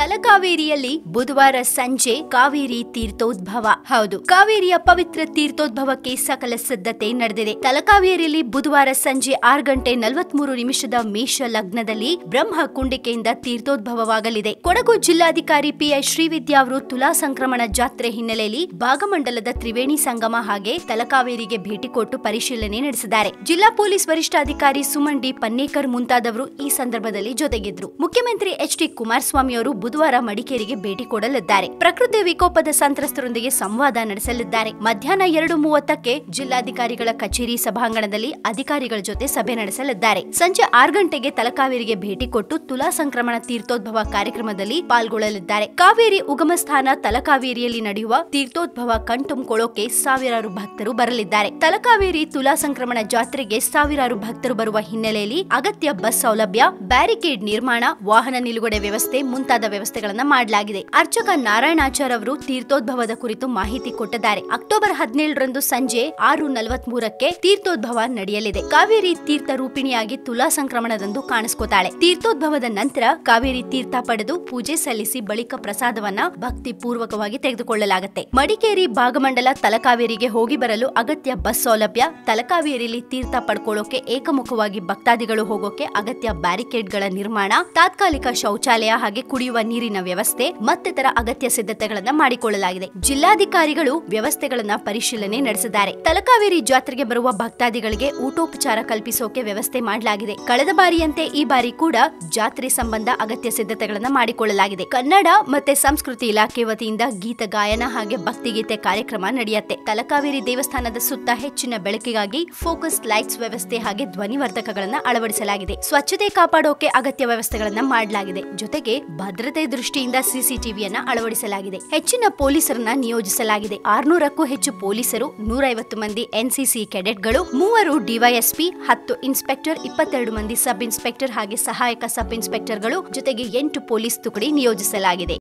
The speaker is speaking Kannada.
ತಲಕಾವೇರಿಯಲ್ಲಿ ಬುಧವಾರ ಸಂಜೆ ಕಾವೇರಿ ತೀರ್ಥೋದ್ಭವ ಹೌದು ಕಾವೇರಿಯ ಪವಿತ್ರ ತೀರ್ಥೋದ್ಭವಕ್ಕೆ ಸಕಲ ಸಿದ್ಧತೆ ನಡೆದಿದೆ ತಲಕಾವೇರಿಯಲ್ಲಿ ಬುಧವಾರ ಸಂಜೆ ಆರು ಗಂಟೆ ನಲವತ್ಮೂರು ನಿಮಿಷದ ಮೇಷ ಲಗ್ನದಲ್ಲಿ ಬ್ರಹ್ಮ ಕುಂಡಿಕೆಯಿಂದ ತೀರ್ಥೋದ್ಭವವಾಗಲಿದೆ ಕೊಡಗು ಜಿಲ್ಲಾಧಿಕಾರಿ ಪಿಐ ಶ್ರೀವಿದ್ಯಾ ಅವರು ತುಲಾ ಸಂಕ್ರಮಣ ಜಾತ್ರೆ ಹಿನ್ನೆಲೆಯಲ್ಲಿ ಭಾಗಮಂಡಲದ ತ್ರಿವೇಣಿ ಸಂಗಮ ಹಾಗೆ ತಲಕಾವೇರಿಗೆ ಭೇಟಿ ಕೊಟ್ಟು ಪರಿಶೀಲನೆ ನಡೆಸಿದ್ದಾರೆ ಜಿಲ್ಲಾ ಪೊಲೀಸ್ ವರಿಷ್ಠಾಧಿಕಾರಿ ಸುಮನ್ ಡಿ ಪನ್ನೇಕರ್ ಮುಂತಾದವರು ಈ ಸಂದರ್ಭದಲ್ಲಿ ಜೊತೆಗಿದ್ರು ಮುಖ್ಯಮಂತ್ರಿ ಎಚ್ ಡಿ ಕುಮಾರಸ್ವಾಮಿ ಅವರು ಬುಧವಾರ ಮಡಿಕೇರಿಗೆ ಭೇಟಿ ಕೊಡಲಿದ್ದಾರೆ ಪ್ರಕೃತಿ ವಿಕೋಪದ ಸಂತ್ರಸ್ತರೊಂದಿಗೆ ಸಂವಾದ ನಡೆಸಲಿದ್ದಾರೆ ಮಧ್ಯಾಹ್ನ ಎರಡು ಮೂವತ್ತಕ್ಕೆ ಜಿಲ್ಲಾಧಿಕಾರಿಗಳ ಕಚೇರಿ ಸಭಾಂಗಣದಲ್ಲಿ ಅಧಿಕಾರಿಗಳ ಜೊತೆ ಸಭೆ ನಡೆಸಲಿದ್ದಾರೆ ಸಂಜೆ ಆರು ಗಂಟೆಗೆ ತಲಕಾವೇರಿಗೆ ಭೇಟಿ ಕೊಟ್ಟು ತುಲಾ ಸಂಕ್ರಮಣ ತೀರ್ಥೋದ್ಭವ ಕಾರ್ಯಕ್ರಮದಲ್ಲಿ ಪಾಲ್ಗೊಳ್ಳಲಿದ್ದಾರೆ ಕಾವೇರಿ ಉಗಮ ಸ್ಥಾನ ತಲಕಾವೇರಿಯಲ್ಲಿ ನಡೆಯುವ ತೀರ್ಥೋದ್ಭವ ಕಣ್ತುಂಬಿಕೊಳ್ಳೋಕೆ ಸಾವಿರಾರು ಭಕ್ತರು ಬರಲಿದ್ದಾರೆ ತಲಕಾವೇರಿ ತುಲಾ ಸಂಕ್ರಮಣ ಜಾತ್ರೆಗೆ ಸಾವಿರಾರು ಭಕ್ತರು ಬರುವ ಹಿನ್ನೆಲೆಯಲ್ಲಿ ಅಗತ್ಯ ಬಸ್ ಸೌಲಭ್ಯ ಬ್ಯಾರಿಕೇಡ್ ನಿರ್ಮಾಣ ವಾಹನ ನಿಲುಗಡೆ ವ್ಯವಸ್ಥೆ ಮುಂತಾದ ವ್ಯವಸ್ಥೆಗಳನ್ನ ಮಾಡಲಾಗಿದೆ ಅರ್ಚಕ ನಾರಾಯಣಾಚಾರ್ ಅವರು ತೀರ್ಥೋದ್ಭವದ ಕುರಿತು ಮಾಹಿತಿ ಕೊಟ್ಟಿದ್ದಾರೆ ಅಕ್ಟೋಬರ್ ಹದಿನೇಳರಂದು ಸಂಜೆ ಆರು ನಲವತ್ಮೂರಕ್ಕೆ ತೀರ್ಥೋದ್ಭವ ನಡೆಯಲಿದೆ ಕಾವೇರಿ ತೀರ್ಥ ರೂಪಿಣಿಯಾಗಿ ತುಲಾ ಸಂಕ್ರಮಣದಂದು ಕಾಣಿಸ್ಕೋತಾಳೆ ತೀರ್ಥೋದ್ಭವದ ನಂತರ ಕಾವೇರಿ ತೀರ್ಥ ಪಡೆದು ಪೂಜೆ ಸಲ್ಲಿಸಿ ಬಳಿಕ ಪ್ರಸಾದವನ್ನ ಭಕ್ತಿ ಪೂರ್ವಕವಾಗಿ ತೆಗೆದುಕೊಳ್ಳಲಾಗುತ್ತೆ ಮಡಿಕೇರಿ ಭಾಗಮಂಡಲ ತಲಕಾವೇರಿಗೆ ಹೋಗಿ ಬರಲು ಅಗತ್ಯ ಬಸ್ ಸೌಲಭ್ಯ ತಲಕಾವೇರಿಯಲ್ಲಿ ತೀರ್ಥ ಪಡ್ಕೊಳ್ಳೋಕೆ ಏಕಮುಖವಾಗಿ ಭಕ್ತಾದಿಗಳು ಹೋಗೋಕೆ ಅಗತ್ಯ ಬ್ಯಾರಿಕೇಡ್ಗಳ ನಿರ್ಮಾಣ ತಾತ್ಕಾಲಿಕ ಶೌಚಾಲಯ ಹಾಗೆ ಕುಡಿಯುವ ನೀರಿನ ವ್ಯವಸ್ಥೆ ಮತ್ತಿತರ ಅಗತ್ಯ ಸಿದ್ಧತೆಗಳನ್ನ ಮಾಡಿಕೊಳ್ಳಲಾಗಿದೆ ಜಿಲ್ಲಾಧಿಕಾರಿಗಳು ವ್ಯವಸ್ಥೆಗಳನ್ನ ಪರಿಶೀಲನೆ ನಡೆಸಿದ್ದಾರೆ ತಲಕಾವೇರಿ ಜಾತ್ರೆಗೆ ಬರುವ ಭಕ್ತಾದಿಗಳಿಗೆ ಊಟೋಪಚಾರ ಕಲ್ಪಿಸೋಕೆ ವ್ಯವಸ್ಥೆ ಮಾಡಲಾಗಿದೆ ಕಳೆದ ಬಾರಿಯಂತೆ ಈ ಬಾರಿ ಕೂಡ ಜಾತ್ರೆ ಸಂಬಂಧ ಅಗತ್ಯ ಸಿದ್ಧತೆಗಳನ್ನ ಮಾಡಿಕೊಳ್ಳಲಾಗಿದೆ ಕನ್ನಡ ಮತ್ತೆ ಸಂಸ್ಕೃತಿ ಇಲಾಖೆ ವತಿಯಿಂದ ಗೀತ ಗಾಯನ ಹಾಗೆ ಭಕ್ತಿಗೀತೆ ಕಾರ್ಯಕ್ರಮ ನಡೆಯುತ್ತೆ ತಲಕಾವೇರಿ ದೇವಸ್ಥಾನದ ಸುತ್ತ ಹೆಚ್ಚಿನ ಬೆಳಕಿಗಾಗಿ ಫೋಕಸ್ ಲೈಟ್ಸ್ ವ್ಯವಸ್ಥೆ ಹಾಗೆ ಧ್ವನಿವರ್ಧಕಗಳನ್ನ ಅಳವಡಿಸಲಾಗಿದೆ ಸ್ವಚ್ಛತೆ ಕಾಪಾಡೋಕೆ ಅಗತ್ಯ ವ್ಯವಸ್ಥೆಗಳನ್ನ ಮಾಡಲಾಗಿದೆ ಜೊತೆಗೆ ಭದ್ರತೆ ದೃಷ್ಟಿಯಿಂದ ಸಿಸಿಟಿವಿಯನ್ನ ಅಳವಡಿಸಲಾಗಿದೆ ಹೆಚ್ಚಿನ ಪೊಲೀಸರನ್ನ ನಿಯೋಜಿಸಲಾಗಿದೆ ಆರ್ನೂರಕ್ಕೂ ಹೆಚ್ಚು ಪೊಲೀಸರು ನೂರೈವತ್ತು ಮಂದಿ ಎನ್ಸಿಸಿ ಕೆಡೆಟ್ಗಳು ಮೂವರು ಡಿವೈಎಸ್ಪಿ ಹತ್ತು ಇನ್ಸ್ಪೆಕ್ಟರ್ ಇಪ್ಪತ್ತೆರಡು ಮಂದಿ ಸಬ್ ಇನ್ಸ್ಪೆಕ್ಟರ್ ಹಾಗೆ ಸಹಾಯಕ ಸಬ್ ಇನ್ಸ್ಪೆಕ್ಟರ್ಗಳು ಜೊತೆಗೆ ಎಂಟು ಪೊಲೀಸ್ ತುಕಡಿ ನಿಯೋಜಿಸಲಾಗಿದೆ